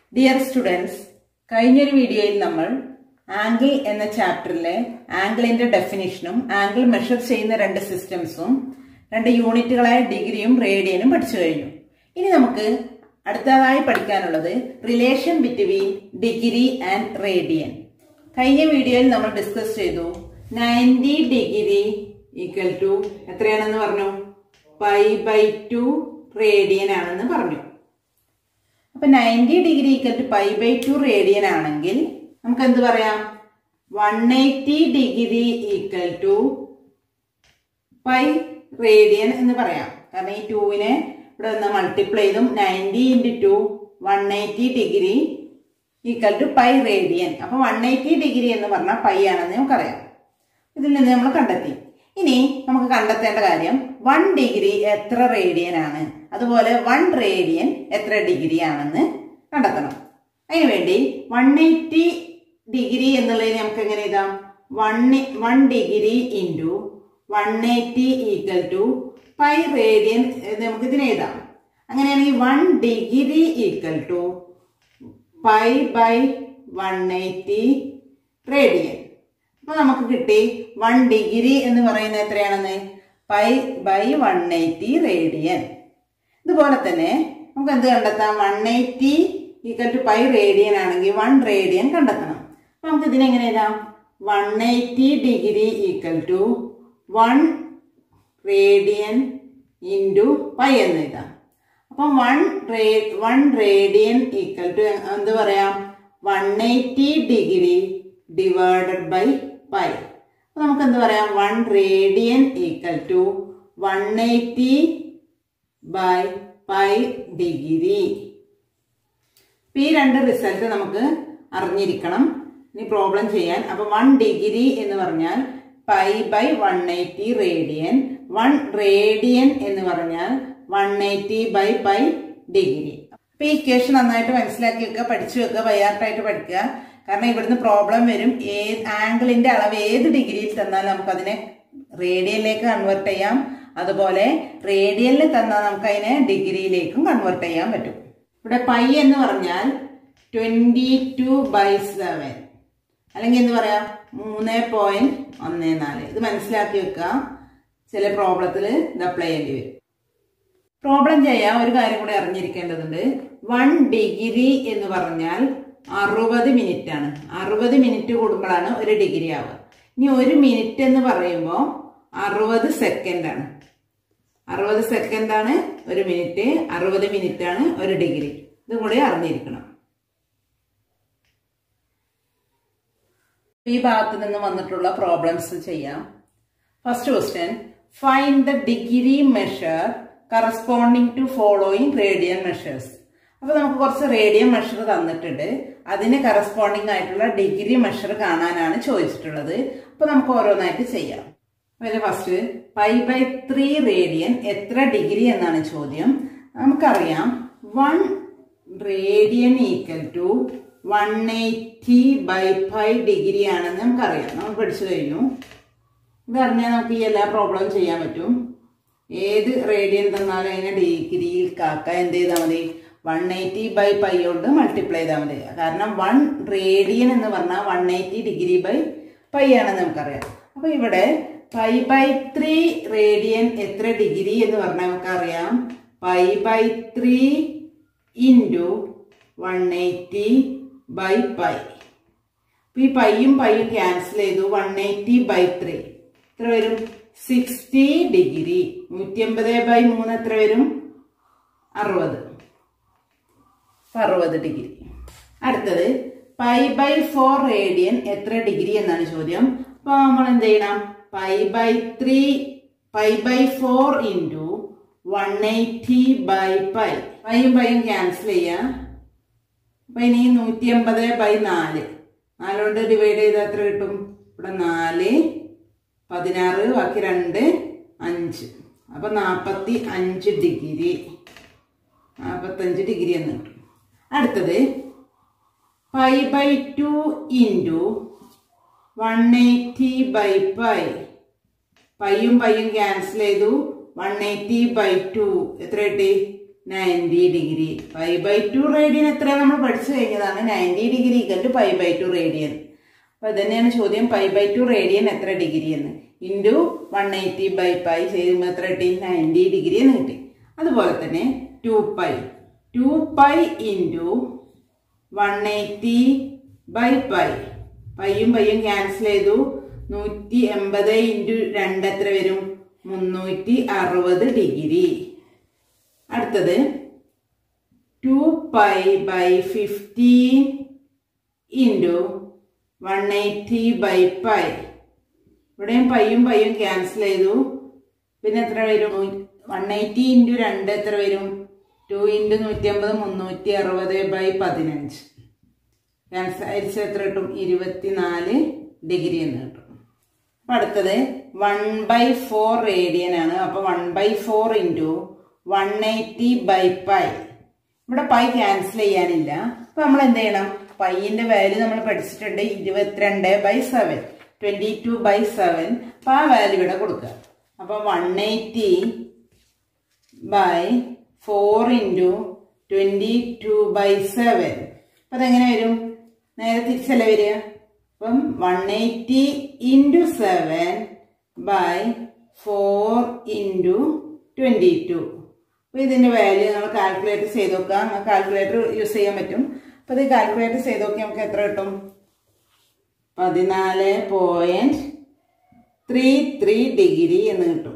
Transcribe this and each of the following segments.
dear students കഴിഞ്ഞൊരു വീഡിയോയിൽ നമ്മൾ ആംഗിൾ എന്ന ചാപ്റ്ററിലെ ആംഗിളിന്റെ ഡെഫിനിഷനും ആംഗിൾ മെഷർ ചെയ്യുന്ന രണ്ട് സിസ്റ്റംസും രണ്ട് യൂണിറ്റുകളായ ഡിഗ്രിയും റേഡിയനും പഠിച്ചു കഴിഞ്ഞു ഇനി നമുക്ക് അടുത്തതായി പഠിക്കാനുള്ളത് relation between degree and radian കഴിഞ്ഞ വീഡിയോയിൽ നമ്മൾ ഡിസ്കസ് ചെയ്തു നയൻറ്റി ഡിഗ്രി ഈക്വൽ ടു എത്രയാണെന്ന് പറഞ്ഞു പൈ ബൈ ടു റേഡിയൻ ആണെന്ന് പറഞ്ഞു അപ്പൊ ninety degree equal to pi by two radian ആണെങ്കിൽ നമുക്ക് എന്ത് പറയാം one eighty degree equal to pi radian എന്ന് പറയാം കാരണം ഈ ടൂവിനെ ഇവിടെ നിന്ന് മൾട്ടിപ്ലൈ ചെയ്തും ninety into two one eighty degree equal to pi radian അപ്പൊ വൺ എയ്റ്റി ഡിഗ്രി എന്ന് പറഞ്ഞാൽ പൈ ആണെന്ന് നമുക്കറിയാം ഇതിൽ നിന്ന് നമ്മൾ കണ്ടെത്തി ഇനി നമുക്ക് കണ്ടെത്തേണ്ട കാര്യം വൺ ഡിഗ്രി എത്ര റേഡിയൻ ആണ് അതുപോലെ വൺ റേഡിയൻ എത്ര ഡിഗ്രി ആണെന്ന് കണ്ടെത്തണം അതിനുവേണ്ടി വൺ എയ്റ്റി ഡിഗ്രി എന്നുള്ളതിന് നമുക്ക് എങ്ങനെ എഴുതാം one one degree into one eighty equal to pi radian നമുക്ക് ഇതിനെ എഴുതാം അങ്ങനെയാണെങ്കിൽ one degree equal to pi by one eighty radian അപ്പൊ നമുക്ക് കിട്ടി വൺ ഡിഗ്രി എന്ന് പറയുന്നത് എത്രയാണെന്ന് pi by one eighty radian ഇതുപോലെ തന്നെ നമുക്ക് എന്ത് കണ്ടെത്താം one eighty equal to pi radian ആണെങ്കിൽ വൺ റേഡിയൻ കണ്ടെത്തണം അപ്പൊ നമുക്ക് ഇതിനെങ്ങനെ എഴുതാം one eighty degree equal to one radian into pi എന്ന് എഴുതാം അപ്പം വൺ റേ വൺ റേഡിയൻ ഈക്വൽ ടു എന്ത് പറയാം one eighty degree divided by pi അപ്പൊ നമുക്ക് എന്ത് പറയാം one radian equal to one eighty by pi degree ഈ രണ്ട് റിസൾട്ട് നമുക്ക് അറിഞ്ഞിരിക്കണം ഇനി പ്രോബ്ലം ചെയ്യാൻ അപ്പൊ വൺ ഡിഗ്രി എന്ന് പറഞ്ഞാൽ pi by one eighty radian one radian എന്ന് പറഞ്ഞാൽ one eighty by pi degree അപ്പൊ ഈ ഇക്വേഷൻ നന്നായിട്ട് മനസ്സിലാക്കി വെക്കുക പഠിച്ചു വെക്കുക ബയ്യാർട്ടായിട്ട് പഠിക്കുക കാരണം ഇവിടുന്ന് പ്രോബ്ലം വരും ഏത് ആംഗിളിന്റെ അളവ് ഏത് ഡിഗ്രിയിൽ തന്നാൽ നമുക്ക് അതിനെ റേഡിയനിലേക്ക് കൺവേർട്ട് ചെയ്യാം അതുപോലെ റേഡിയനിൽ തന്നാൽ നമുക്ക് അതിനെ ഡിഗ്രിയിലേക്കും കൺവേർട്ട് ചെയ്യാൻ പറ്റും ഇവിടെ പൈ എന്ന് പറഞ്ഞാൽ ട്വന്റി ടു ബൈ സെവൻ അല്ലെങ്കിൽ എന്ത് പറയാം മൂന്ന് പോയിന്റ് ഒന്ന് നാല് ഇത് മനസ്സിലാക്കി വെക്കുക ചില പ്രോബ്ലത്തിൽ ഇത് അപ്ലൈ ചെയ്യേണ്ടി വരും പ്രോബ്ലം ചെയ്യാൻ ഒരു കാര്യം കൂടി അറിഞ്ഞിരിക്കേണ്ടതുണ്ട് വൺ ഡിഗ്രി എന്ന് പറഞ്ഞാൽ അറുപത് മിനിറ്റ് ആണ് അറുപത് മിനിറ്റ് കൂടുമ്പോഴാണ് ഒരു ഡിഗ്രി ആവുക ഇനി ഒരു മിനിറ്റ് എന്ന് പറയുമ്പോൾ അറുപത് സെക്കൻഡ് ആണ് അറുപത് സെക്കൻഡ് ആണ് ഒരു മിനിറ്റ് അറുപത് മിനിറ്റ് ആണ് ഒരു ഡിഗ്രി ഇതും കൂടി അറിഞ്ഞിരിക്കണം ഈ ഭാഗത്ത് നിന്ന് വന്നിട്ടുള്ള പ്രോബ്ലംസ് ചെയ്യാം first question find the degree measure corresponding to following radian measures അപ്പൊ നമുക്ക് കുറച്ച് റേഡിയൻ മെഷർ തന്നിട്ടുണ്ട് അതിന് കറസ്പോണ്ടിങ് ആയിട്ടുള്ള ഡിഗ്രി മെഷർ കാണാനാണ് ചോദിച്ചിട്ടുള്ളത് അപ്പൊ നമുക്ക് ഓരോന്നായിട്ട് ചെയ്യാം അതിൽ first pi by three radian എത്ര ഡിഗ്രി എന്നാണ് ചോദ്യം നമുക്കറിയാം one radian equal to one eighty by five degree ആണെന്ന് നമുക്കറിയാം നമ്മൾ പഠിച്ചു കഴിഞ്ഞു ഇതറിഞ്ഞാൽ നമുക്ക് ഈ എല്ലാ പ്രോബ്ലം ചെയ്യാൻ പറ്റും ഏത് റേഡിയൻ തന്നാലും അതിനെ ഡിഗ്രിയിൽ കാക്ക എന്ത് ചെയ്താൽ മതി വൺ എയ്റ്റി ബൈ പൈ കൊണ്ട് മൾട്ടിപ്ലൈ ചെയ്താൽ മതി കാരണം വൺ റേഡിയൻ എന്ന് പറഞ്ഞാൽ one eighty degree by pi ആണെന്ന് നമുക്കറിയാം അപ്പൊ ഇവിടെ പൈ ബൈ ത്രീ റേഡിയൻ എത്ര ഡിഗ്രി എന്ന് പറഞ്ഞാൽ നമുക്കറിയാം pi by three into one eighty by pi അപ്പൊ ഈ പൈയും പൈയും ക്യാൻസൽ ചെയ്തു വൺ എയ്റ്റി ബൈ ത്രീ എത്ര വരും സിക്സ്റ്റി ഡിഗ്രി നൂറ്റി അമ്പത് ബൈ മൂന്ന് എത്ര വരും അറുപത് അറുപത് ഡിഗ്രി അടുത്തത് പൈ ബൈ ഫോർ റേഡിയൻ എത്ര ഡിഗ്രി എന്നാണ് ചോദ്യം അപ്പൊ നമ്മൾ എന്ത് ചെയ്യണം pi by three pi by four into one eighty by pi പൈയും പൈയും ക്യാൻസൽ ചെയ്യാം അപ്പൊ ഇനി നൂറ്റി അമ്പത് ബൈ നാല് നാലുകൊണ്ട് ഡിവൈഡ് ചെയ്താൽ എത്ര കിട്ടും ഇവിടെ നാല് പതിനാറ് ബാക്കി രണ്ട് അഞ്ച് അപ്പൊ നാൽപ്പത്തി അഞ്ച് ഡിഗ്രി നാൽപ്പത്തഞ്ച് ഡിഗ്രി എന്ന് കിട്ടും അടുത്തത് pi by two into one eighty by pi പൈയും പൈയും ക്യാൻസൽ ചെയ്തു വൺ എയ്റ്റി ബൈ ടു എത്ര കിട്ടി ninety degree pi by two radian എത്ര നമ്മൾ പഠിച്ചു കഴിഞ്ഞതാണ് ninety degree equal to pi by two radian അപ്പൊ ഇതന്നെയാണ് ചോദ്യം പൈ ബൈ ടു റേഡിയൻ എത്ര ഡിഗ്രി എന്ന് into one eighty by pi ചെയ്യുമ്പോൾ എത്ര കിട്ടി നയൻറ്റി ഡിഗ്രി എന്ന് കിട്ടി അതുപോലെ തന്നെ two pi two pi into one eighty by pi പയ്യും പയ്യും ക്യാൻസൽ ചെയ്തു നൂറ്റി എൺപത് ഇൻറ്റു രണ്ട് എത്ര വരും മുന്നൂറ്റി അറുപത് ഡിഗ്രി അടുത്തത് two pi by fifteen into one eighty by pi ഇവിടെയും പയ്യും പയ്യും ക്യാൻസൽ ചെയ്തു പിന്നെ എത്ര വരും വൺ എയ്റ്റി ഇൻറ്റു രണ്ട് എത്ര വരും ടു ഇൻറ്റു നൂറ്റി അമ്പത് മുന്നൂറ്റി അറുപത് ബൈ പതിനഞ്ച് ക്യാൻസൽ അരിച്ച് എത്ര കിട്ടും ഇരുപത്തിനാല് ഡിഗ്രി എന്ന് കിട്ടും അപ്പൊ അടുത്തത് വൺ ബൈ ഫോർ റേഡിയൻ ആണ് അപ്പൊ one by four into one eighty by pi ഇവിടെ പൈ ക്യാൻസൽ ചെയ്യാനില്ല അപ്പൊ നമ്മൾ എന്ത് ചെയ്യണം പൈയിന്റെ വാല്യൂ നമ്മൾ പഠിച്ചിട്ടുണ്ട് ഇരുപത്തിരണ്ട് by seven twenty two by seven അപ്പൊ ആ വാല്യൂ ഇവിടെ കൊടുക്കുക അപ്പൊ one eighty by four into twenty two by seven അപ്പൊ അതെങ്ങനെ വരും നേരെ തിരിച്ചല്ലേ വരിക അപ്പം one eighty into seven by four into twenty two അപ്പോൾ ഇതിൻ്റെ വാല്യൂ നമ്മൾ കാൽക്കുലേറ്റ് ചെയ്ത് നോക്കുക നമുക്ക് കാൽക്കുലേറ്റർ യൂസ് ചെയ്യാൻ പറ്റും അപ്പോൾ ഇത് കാൽക്കുലേറ്റ് ചെയ്ത് നോക്കി നമുക്ക് എത്ര കിട്ടും പതിനാല് പോയിന്റ് ത്രീ ത്രീ ഡിഗ്രി എന്ന് കിട്ടും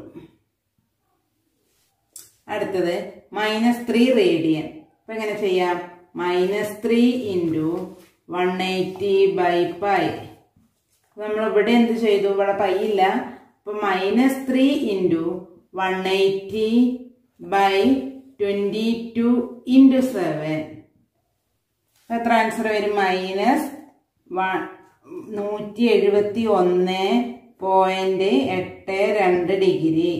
അടുത്തത് മൈനസ് ത്രീ റേഡിയൻ അപ്പം എങ്ങനെ ചെയ്യാം minus three into one eighty by pi നമ്മൾ ഇവിടെ എന്ത് ചെയ്തു ഇവിടെ പൈ ഇല്ല അപ്പം minus three into one eighty by twenty two into seven എത്ര ആൻസർ വരും മൈനസ് വൺ നൂറ്റി എഴുപത്തി ഒന്ന് പോയിന്റ് എട്ട് രണ്ട് ഡിഗ്രി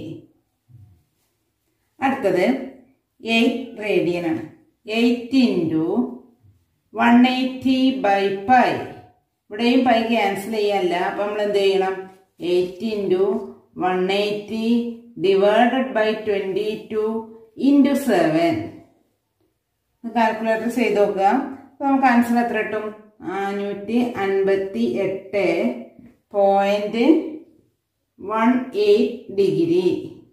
അടുത്തത് എയ്റ്റ് റേഡിയൻ ആണ് eight into one eighty by pi ഇവിടെയും പൈ ക്യാൻസൽ ചെയ്യാനല്ല അപ്പം നമ്മൾ എന്ത് ചെയ്യണം eight into one eighty divided by twenty two into seven calculator ചെയ്ത് നോക്കുക അപ്പോൾ നമുക്ക് ആൻസർ എത്ര കിട്ടും നാനൂറ്റി അൻപത്തി എട്ട് പോയിന്റ് വൺ എയ്റ്റ് ഡിഗ്രി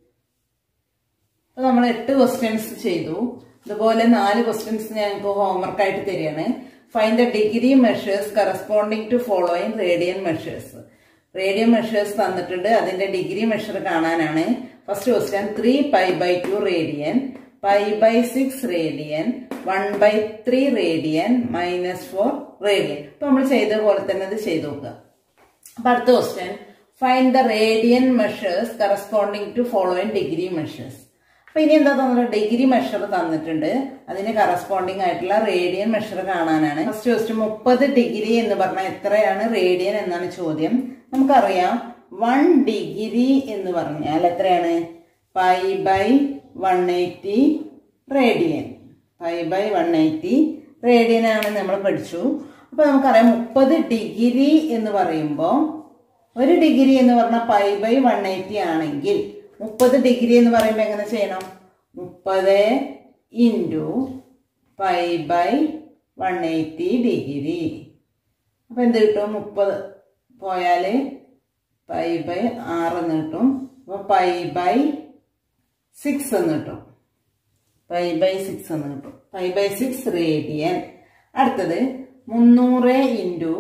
അപ്പോൾ നമ്മൾ എട്ട് ക്വസ്റ്റ്യൻസ് ചെയ്തു ഇതുപോലെ നാല് ക്വസ്റ്റ്യൻസ് ഞങ്ങൾക്ക് ഹോംവർക്ക് ആയിട്ട് തരികയാണ് fine the degree measures corresponding to following radian measures radian measures തന്നിട്ടുണ്ട് അതിന്റെ ഡിഗ്രി മെഷർ കാണാനാണ് first question three pi by two radian pi by six radian one by three radian minus four radian അപ്പൊ നമ്മൾ ചെയ്ത പോലെ തന്നെ ഇത് ചെയ്ത് നോക്കുക അപ്പൊ അടുത്ത question find the radian measures corresponding to following degree measures അപ്പൊ ഇനി എന്താ തന്നിട്ട് ഡിഗ്രി മെഷർ തന്നിട്ടുണ്ട് അതിന് കറസ്പോണ്ടിങ് ആയിട്ടുള്ള റേഡിയൻ മെഷർ കാണാനാണ് ഫസ്റ്റ് ക്വസ്റ്റ്യൻ മുപ്പത് ഡിഗ്രി എന്ന് പറഞ്ഞാൽ എത്രയാണ് റേഡിയൻ എന്നാണ് ചോദ്യം നമുക്കറിയാം വൺ ഡിഗ്രി എന്ന് പറഞ്ഞാൽ എത്രയാണ് pi by one eighty radian pi by one eighty radian ആണ് നമ്മൾ പഠിച്ചു അപ്പൊ നമുക്കറിയാം മുപ്പത് ഡിഗ്രി എന്ന് പറയുമ്പോൾ ഒരു ഡിഗ്രി എന്ന് പറഞ്ഞാൽ പൈ ബൈ വൺ എയ്റ്റി ആണെങ്കിൽ മുപ്പത് ഡിഗ്രി എന്ന് പറയുമ്പോൾ എങ്ങനെ ചെയ്യണം മുപ്പത് into pi by one eighty degree അപ്പം എന്ത് കിട്ടും മുപ്പത് പോയാൽ പൈ ബൈ ആറ് എന്ന് കിട്ടും അപ്പോൾ പൈ ബൈ സിക്സ് എന്ന് കിട്ടും പൈ ബൈ സിക്സ് എന്ന് കിട്ടും പൈ ബൈ സിക്സ് റേഡിയൻ അടുത്തത് മുന്നൂറ് ഇൻറ്റു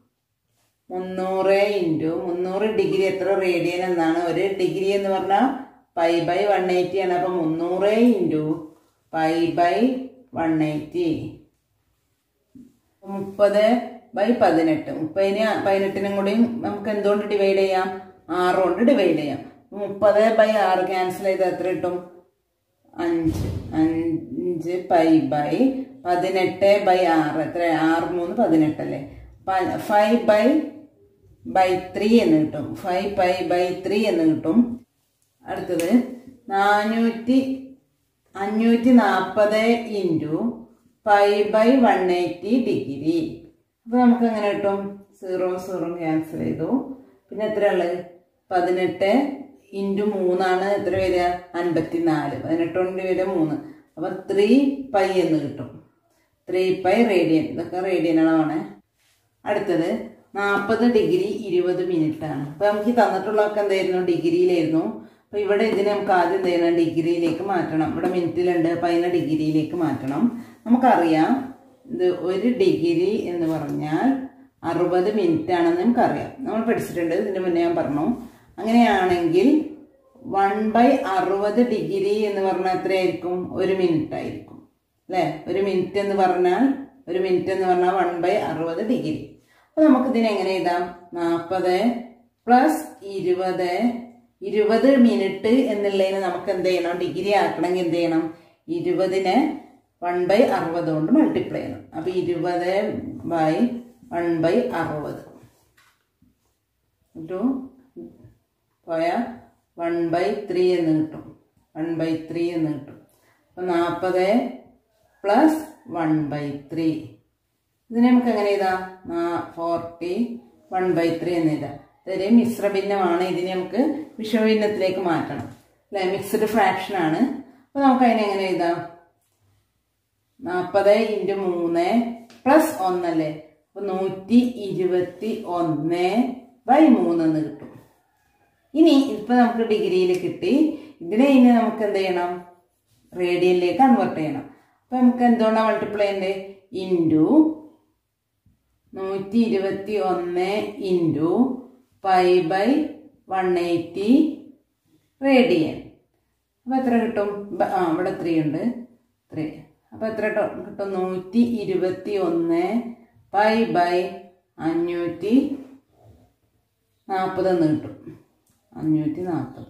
മുന്നൂറ് ഇൻറ്റു മുന്നൂറ് ഡിഗ്രി എത്ര റേഡിയൻ എന്നാണ് ഒരു ഡിഗ്രി എന്ന് പറഞ്ഞാൽ പൈ ബൈ വൺ എയ്റ്റി ആണ് അപ്പം മുന്നൂറ് into pi by one eighty മുപ്പത് ബൈ പതിനെട്ട് മുപ്പതിന് പതിനെട്ടിനും കൂടിയും നമുക്ക് എന്തുകൊണ്ട് ഡിവൈഡ് ചെയ്യാം ആറ് കൊണ്ട് ഡിവൈഡ് ചെയ്യാം മുപ്പത് ബൈ ആറ് ക്യാൻസൽ ചെയ്ത് എത്ര കിട്ടും അഞ്ച് അഞ്ച് പൈ ബൈ പതിനെട്ട് ബൈ ആറ് എത്ര ആറ് മൂന്ന് പതിനെട്ടല്ലേ ഫൈവ് ബൈ ബൈ ത്രീ എന്ന് കിട്ടും ഫൈവ് പൈ ബൈ ത്രീ എന്ന് കിട്ടും അടുത്തത് നാനൂറ്റി അഞ്ഞൂറ്റി നാൽപ്പത് into pi by one eighty degree അപ്പോൾ നമുക്ക് എങ്ങനെ കിട്ടും സീറോ സീറോ ക്യാൻസൽ ചെയ്തു പിന്നെ എത്ര ഉള്ളത് പതിനെട്ട് ഇൻറ്റു മൂന്നാണ് എത്ര വരിക അൻപത്തി നാല് പതിനെട്ട് കൊണ്ട് വരിക മൂന്ന് അപ്പൊ ത്രീ പൈ എന്ന് കിട്ടും ത്രീ പൈ റേഡിയൻ ഇതൊക്കെ റേഡിയനാണ് അടുത്തത് നാൽപ്പത് ഡിഗ്രി ഇരുപത് മിനിറ്റ് ആണ് അപ്പൊ നമുക്ക് ഈ തന്നിട്ടുള്ളതൊക്കെ എന്തായിരുന്നു ഡിഗ്രിയിലായിരുന്നു അപ്പൊ ഇവിടെ ഇതിനെ നമുക്ക് ആദ്യം എന്ത് ചെയ്യണം ഡിഗ്രിയിലേക്ക് മാറ്റണം ഇവിടെ മിനിറ്റിലുണ്ട് അപ്പൊ അതിനെ ഡിഗ്രിയിലേക്ക് മാറ്റണം നമുക്കറിയാം ഇത് ഒരു ഡിഗ്രി എന്ന് പറഞ്ഞാൽ അറുപത് മിനിറ്റ് ആണെന്ന് നമുക്കറിയാം നമ്മൾ പഠിച്ചിട്ടുണ്ട് ഇതിന് മുന്നേ ഞാൻ പറഞ്ഞു അങ്ങനെയാണെങ്കിൽ വൺ ബൈ അറുപത് ഡിഗ്രി എന്ന് പറഞ്ഞാൽ എത്രയായിരിക്കും ഒരു മിനിറ്റ് ആയിരിക്കും അല്ലേ ഒരു മിനിറ്റ് എന്ന് പറഞ്ഞാൽ ഒരു മിനിറ്റ് എന്ന് പറഞ്ഞാൽ വൺ ബൈ അറുപത് ഡിഗ്രി അപ്പൊ നമുക്ക് ഇതിനെ എങ്ങനെ എഴുതാം നാൽപ്പത് പ്ലസ് ഇരുപത് ഇരുപത് മിനിറ്റ് എന്നുള്ളതിന് നമുക്ക് എന്ത് ചെയ്യണം ഡിഗ്രി ആക്കണമെങ്കിൽ എന്ത് ചെയ്യണം ഇരുപതിനെ വൺ ബൈ അറുപത് കൊണ്ട് മൾട്ടിപ്ലൈ ചെയ്യണം അപ്പൊ ഇരുപത് ബൈ വൺ ബൈ അറുപത് കിട്ടും പോയ വൺ ബൈ ത്രീ എന്ന് കിട്ടും വൺ ബൈ ത്രീ എന്ന് കിട്ടും അപ്പം നാൽപ്പത് പ്ലസ് വൺ ബൈ ത്രീ ഇതിനെ നമുക്ക് എങ്ങനെ എഴുതാം ഫോർട്ടി വൺ ബൈ ത്രീ എന്ന് എഴുതാം ഇതൊരു മിശ്രഭിന്നമാണ് ഇതിനെ നമുക്ക് വിഷഭിന്നത്തിലേക്ക് മാറ്റണം അല്ലെ മിക്സ്ഡ് ഫ്രാക്ഷൻ ആണ് അപ്പോൾ നമുക്ക് അതിനെ എങ്ങനെ എഴുതാം നാൽപ്പത് ഇൻറ്റു മൂന്ന് പ്ലസ് ഒന്നല്ലേ അപ്പൊ നൂറ്റി ഇരുപത്തി ഒന്ന് ബൈ മൂന്നെന്ന് കിട്ടും ഇനി ഇപ്പൊ നമുക്ക് ഡിഗ്രിയിൽ കിട്ടി ഇതിനെ ഇനി നമുക്ക് എന്ത് ചെയ്യണം റേഡിയനിലേക്ക് കൺവേർട്ട് ചെയ്യണം അപ്പൊ നമുക്ക് എന്തുകൊണ്ടാണ് മൾട്ടിപ്ലൈ ചെയ്യണ്ടേ ഇൻറ്റു നൂറ്റി ഇരുപത്തി ഒന്ന് into pi by one eighty radian അപ്പൊ എത്ര കിട്ടും ബ- ആ ഇവിടെ ത്രീ ഉണ്ട് ത്രീ അപ്പൊ എത്ര കിട്ടും കിട്ടും നൂറ്റി ഇരുപത്തി ഒന്ന് പൈ ബൈ അഞ്ഞൂറ്റി നാൽപ്പത് എന്ന് കിട്ടും അഞ്ഞൂറ്റി നാൽപ്പത്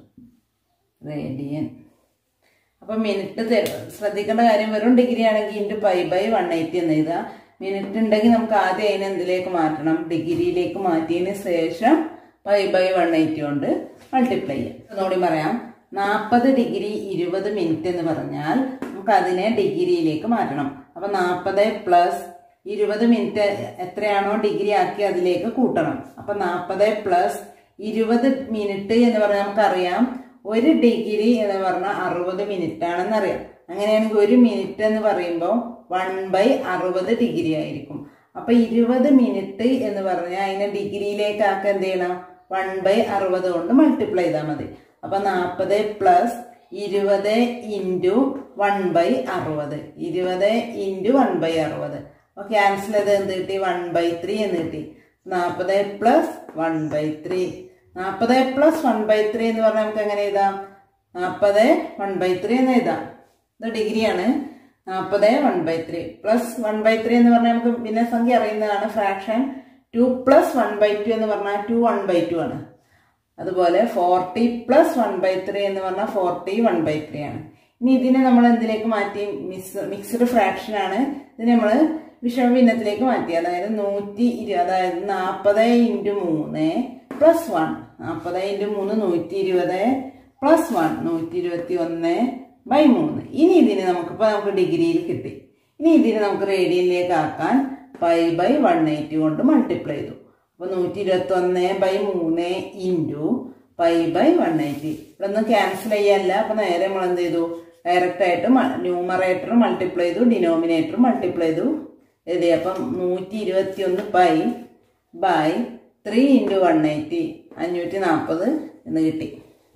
റേഡിയൻ അപ്പം മിനിറ്റ് തരും ശ്രദ്ധിക്കേണ്ട കാര്യം വെറും ഡിഗ്രി ആണെങ്കിൽ into pi by one eighty എന്ന് എഴുതുക മിനിറ്റ് ഉണ്ടെങ്കിൽ നമുക്ക് ആദ്യം അതിനെ എന്തിലേക്ക് മാറ്റണം ഡിഗ്രിയിലേക്ക് മാറ്റിയതിന് ശേഷം പൈ ബൈ വൺ എയ്റ്റി കൊണ്ട് മൾട്ടിപ്ലൈ ചെയ്യാം ഒന്നുകൂടി പറയാം നാൽപ്പത് ഡിഗ്രി ഇരുപത് മിനിറ്റ് എന്ന് പറഞ്ഞാൽ നമുക്ക് അതിനെ ഡിഗ്രിയിലേക്ക് മാറ്റണം അപ്പം നാൽപ്പത് പ്ലസ് ഇരുപത് മിനിറ്റ് എത്രയാണോ ഡിഗ്രി ആക്കി അതിലേക്ക് കൂട്ടണം അപ്പം നാൽപ്പത് പ്ലസ് ഇരുപത് മിനിറ്റ് എന്ന് പറഞ്ഞാൽ നമുക്കറിയാം ഒരു ഡിഗ്രി എന്ന് പറഞ്ഞാൽ അറുപത് മിനിറ്റ് ആണെന്നറിയാം അങ്ങനെയാണെങ്കിൽ ഒരു മിനിറ്റ് എന്ന് പറയുമ്പോൾ വൺ ബൈ അറുപത് ഡിഗ്രി ആയിരിക്കും അപ്പൊ ഇരുപത് മിനിറ്റ് എന്ന് പറഞ്ഞാൽ അതിനെ ഡിഗ്രിയിലേക്ക് ആക്കാൻ എന്ത് ചെയ്യണം വൺ ബൈ അറുപത് കൊണ്ട് മൾട്ടിപ്ലൈ ചെയ്താൽ മതി അപ്പൊ നാൽപ്പത് പ്ലസ് ഇരുപത് ഇൻറ്റു വൺ ബൈ അറുപത് ഇരുപത് ഇൻറ്റു വൺ ബൈ അറുപത് അപ്പൊ ക്യാൻസൽ ചെയ്ത് എന്ത് കിട്ടി വൺ ബൈ ത്രീ എന്ന് കിട്ടി നാൽപ്പത് പ്ലസ് വൺ ബൈ ത്രീ നാൽപ്പത് പ്ലസ് വൺ ബൈ ത്രീ എന്ന് പറഞ്ഞാൽ നമുക്ക് എങ്ങനെ എഴുതാം നാൽപ്പത് വൺ ബൈ ത്രീ എന്ന് എഴുതാം ഇത് ഡിഗ്രിയാണ് നാൽപ്പത് one by three plus one by three എന്ന് പറഞ്ഞാൽ നമുക്ക് ഭിന്നസംഖ്യ അറിയുന്നതാണ് fraction two plus one by two എന്ന് പറഞ്ഞാൽ ടു വൺ ബൈ ടു ആണ് അതുപോലെ forty plus one by three എന്ന് പറഞ്ഞാൽ ഫോർട്ടി വൺ ബൈ ത്രീ ആണ് ഇനി ഇതിനെ നമ്മൾ എന്തിലേക്ക് മാറ്റി മിക്സ് മിക്സ്ഡ് ഫ്രാക്ഷൻ ആണ് ഇതിനെ നമ്മൾ വിഷമഭിന്നത്തിലേക്ക് മാറ്റി അതായത് നൂറ്റി ഇരു അതായത് നാൽപ്പത് ഇൻറ്റു മൂന്ന് പ്ലസ് വൺ നാൽപ്പത് ഇൻറ്റു മൂന്ന് നൂറ്റി ഇരുപത് പ്ലസ് വൺ നൂറ്റി ഇരുപത്തി ഒന്ന് ബൈ മൂന്ന് ഇനി ഇതിന് നമുക്കിപ്പോൾ നമുക്ക് ഡിഗ്രിയിൽ കിട്ടി ഇനി ഇതിന് നമുക്ക് റേഡിയനിലേക്ക് ആക്കാൻ പൈ ബൈ വൺ എയ്റ്റി കൊണ്ട് മൾട്ടിപ്ലൈ ചെയ്തു അപ്പോൾ നൂറ്റി ഇരുപത്തി ഒന്ന് ബൈ മൂന്ന് into pi by one eighty ഇവിടെ ഒന്നും ക്യാൻസൽ ചെയ്യാനല്ല അപ്പോൾ നേരെ നമ്മൾ എന്ത് ചെയ്തു ഡയറക്റ്റ് ആയിട്ട് ന്യൂമറേറ്റർ മൾട്ടിപ്ലൈ ചെയ്തു ഡിനോമിനേറ്റർ മൾട്ടിപ്ലൈ ചെയ്തു എഴുതി അപ്പം നൂറ്റി ഇരുപത്തി ഒന്ന് pi by three into one eighty അഞ്ഞൂറ്റി നാൽപ്പത് എന്ന് കിട്ടി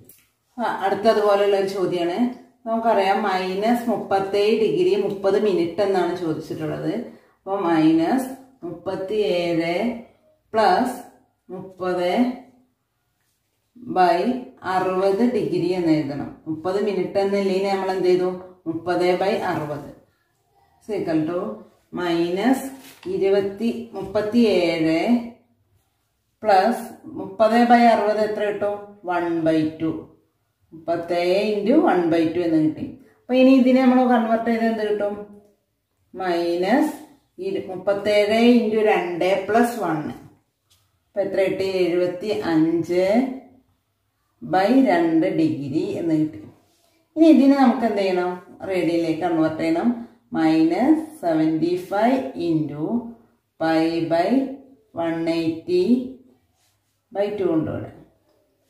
ആ, അടുത്തതുപോലെയുള്ള ഒരു ചോദ്യമാണ് നമുക്കറിയാം മൈനസ് മുപ്പത്തേഴ് ഡിഗ്രി മുപ്പത് മിനിറ്റ് എന്നാണ് ചോദിച്ചിട്ടുള്ളത് അപ്പോൾ മൈനസ് മുപ്പത്തി ഏഴ് പ്ലസ് മുപ്പത് ബൈ അറുപത് ഡിഗ്രി എന്ന് എഴുതണം മുപ്പത് മിനിറ്റ് എന്നില്ലെങ്കിൽ നമ്മൾ എന്ത് ചെയ്തു മുപ്പത് ബൈ അറുപത് സീക്വൽ ടു മൈനസ് ഇരുപത്തി മുപ്പത്തി ഏഴ് പ്ലസ് മുപ്പത് ബൈ അറുപത് എത്ര കിട്ടും വൺ ബൈ ടു മുപ്പത്തേഴ് ഇൻറ്റു വൺ ബൈ ടു എന്ന് കിട്ടി അപ്പൊ ഇനി ഇതിനെ നമ്മൾ കൺവേർട്ട് ചെയ്ത് എന്ത് കിട്ടും മൈനസ് ഇരു മുപ്പത്തേഴ് ഇൻറ്റു രണ്ട് പ്ലസ് വണ്ണ് അപ്പൊ എത്ര കിട്ടി എഴുപത്തി അഞ്ച് ബൈ രണ്ട് ഡിഗ്രി എന്ന് കിട്ടി ഇനി ഇതിനെ നമുക്ക് എന്ത് ചെയ്യണം റേഡിയനിലേക്ക് കൺവേർട്ട് ചെയ്യണം minus seventy five into pi by one eighty by two കൊണ്ടുവിടെ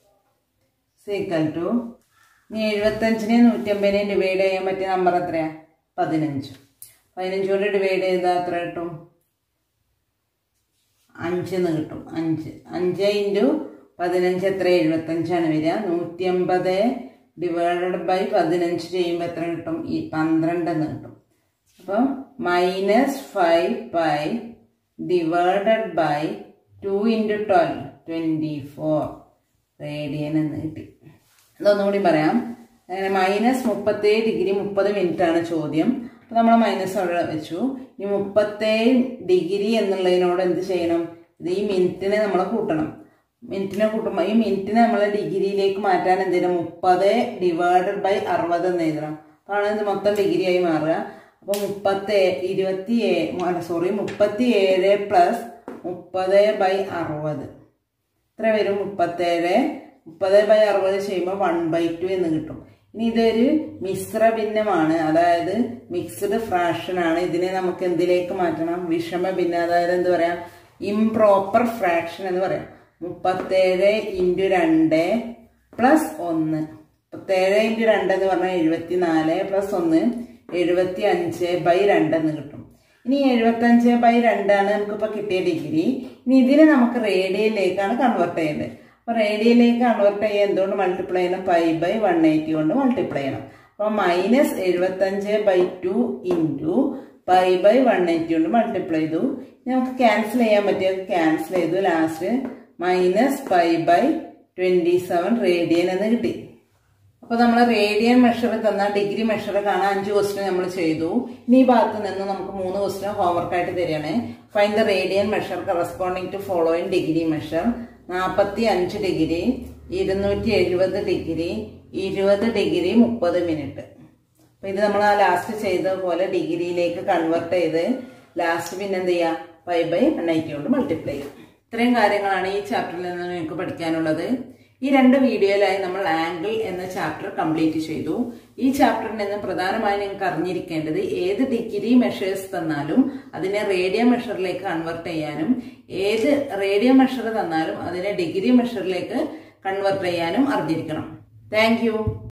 സീക്വൽ ടു ഇനി എഴുപത്തഞ്ചിനെ നൂറ്റമ്പതിനെ ഡിവൈഡ് ചെയ്യാൻ പറ്റിയ നമ്പർ എത്രയാ പതിനഞ്ച് പതിനഞ്ച് കൊണ്ട് ഡിവൈഡ് ചെയ്താൽ എത്ര കിട്ടും അഞ്ചെന്ന് കിട്ടും അഞ്ച് അഞ്ച് ഇൻറ്റു പതിനഞ്ച് എത്ര എഴുപത്തഞ്ചാണ് വരിക നൂറ്റി അമ്പത് ഡിവൈഡഡ് ബൈ പതിനഞ്ച് ചെയ്യുമ്പോൾ എത്ര കിട്ടും ഈ പന്ത്രണ്ടെന്ന് കിട്ടും അപ്പം minus five pi divided by two into twelve twenty four radian എന്ന് കിട്ടി അതൊന്നുകൂടി പറയാം അങ്ങനെ മൈനസ് മുപ്പത്തേഴ് ഡിഗ്രി മുപ്പത് മിനിറ്റ് ആണ് ചോദ്യം അപ്പോൾ നമ്മൾ മൈനസ് അവിടെ വെച്ചു ഈ മുപ്പത്തേഴ് ഡിഗ്രി എന്നുള്ളതിനോട് എന്ത് ചെയ്യണം ഇത് ഈ മിനിറ്റിനെ നമ്മൾ കൂട്ടണം മിനിറ്റിനെ കൂട്ടുമ്പോൾ ഈ മിനിറ്റിനെ നമ്മൾ ഡിഗ്രിയിലേക്ക് മാറ്റാൻ എന്ത് ചെയ്യണം മുപ്പത് ഡിവൈഡഡ് ബൈ അറുപത് എന്ന് എഴുതണം അപ്പോഴാണ് ഇത് മൊത്തം ഡിഗ്രി ആയി മാറുക അപ്പോൾ മുപ്പത്തി ഇരുപത്തി ഏഴ് സോറി മുപ്പത്തി ഏഴ് പ്ലസ് മുപ്പത് ബൈ അറുപത് എത്ര വരും മുപ്പത്തേഴ് മുപ്പത് ബൈ അറുപത് ചെയ്യുമ്പോൾ വൺ ബൈ ടു എന്ന് കിട്ടും ഇനി ഇതൊരു മിശ്ര ഭിന്നമാണ് അതായത് മിക്സ്ഡ് ഫ്രാക്ഷൻ ആണ് ഇതിനെ നമുക്ക് എന്തിലേക്ക് മാറ്റണം വിഷമ ഭിന്നം അതായത് എന്ത് പറയാം ഇംപ്രോപ്പർ ഫ്രാക്ഷൻ എന്ന് പറയാം മുപ്പത്തേഴ് ഇൻറ്റു രണ്ട് പ്ലസ് ഒന്ന് മുപ്പത്തേഴ് ഇൻറ്റു രണ്ട് എന്ന് പറഞ്ഞാൽ എഴുപത്തി നാല് പ്ലസ് ഒന്ന് എഴുപത്തി അഞ്ച് ബൈ രണ്ടെന്ന് കിട്ടും ഇനി എഴുപത്തഞ്ച് ബൈ രണ്ടാണ് നമുക്കിപ്പോൾ കിട്ടിയ ഡിഗ്രി ഇനി ഇതിനെ നമുക്ക് റേഡിയയിലേക്കാണ് കൺവേർട്ട് ചെയ്യേണ്ടത് അപ്പോൾ റേഡിയയിലേക്ക് കൺവേർട്ട് ചെയ്യാൻ എന്തുകൊണ്ട് മൾട്ടിപ്ലൈ ചെയ്യണം പൈ ബൈ വൺ എയ്റ്റി കൊണ്ട് മൾട്ടിപ്ലൈ ചെയ്യണം അപ്പോൾ മൈനസ് എഴുപത്തഞ്ച് by two into pi by one eighty കൊണ്ട് മൾട്ടിപ്ലൈ ചെയ്തു ഇനി നമുക്ക് ക്യാൻസൽ ചെയ്യാൻ പറ്റിയത് ക്യാൻസൽ ചെയ്തു last minus pi by twenty seven radian എന്ന് കിട്ടി അപ്പോൾ നമ്മൾ റേഡിയൻ മെഷർ തന്ന ഡിഗ്രി മെഷർ കാണാൻ അഞ്ച് ക്വസ്റ്റ്യൻ നമ്മൾ ചെയ്തു ഇനി ഈ ഭാഗത്ത് നിന്ന് നമുക്ക് മൂന്ന് ക്വസ്റ്റ്യൻ ഹോംവർക്ക് ആയിട്ട് തരികയാണ് fine the radian measure corresponding to following degree measure നാൽപ്പത്തി അഞ്ച് ഡിഗ്രി ഇരുന്നൂറ്റി എഴുപത് ഡിഗ്രി ഇരുപത് ഡിഗ്രി മുപ്പത് മിനിറ്റ് അപ്പോൾ ഇത് നമ്മൾ ആ ലാസ്റ്റ് ചെയ്ത പോലെ ഡിഗ്രിയിലേക്ക് കൺവേർട്ട് ചെയ്ത് ലാസ്റ്റ് പിന്നെ എന്ത് ചെയ്യുക ഫൈവ് ബൈ വൺ എയ്റ്റി കൊണ്ട് മൾട്ടിപ്ലൈ ചെയ്യും ഇത്രയും കാര്യങ്ങളാണ് ഈ ചാപ്റ്ററിൽ നിന്ന് നിങ്ങൾക്ക് പഠിക്കാനുള്ളത് ഈ രണ്ട് വീഡിയോയിലായി നമ്മൾ ആംഗിൾ എന്ന ചാപ്റ്റർ കംപ്ലീറ്റ് ചെയ്തു ഈ ചാപ്റ്ററിൽ നിന്ന് പ്രധാനമായും നിങ്ങൾക്ക് അറിഞ്ഞിരിക്കേണ്ടത് ഏത് ഡിഗ്രി മെഷേഴ്സ് തന്നാലും അതിനെ റേഡിയോ മെഷറിലേക്ക് കൺവേർട്ട് ചെയ്യാനും ഏത് റേഡിയോ മെഷർ തന്നാലും അതിനെ ഡിഗ്രി മെഷറിലേക്ക് കൺവേർട്ട് ചെയ്യാനും അറിഞ്ഞിരിക്കണം താങ്ക്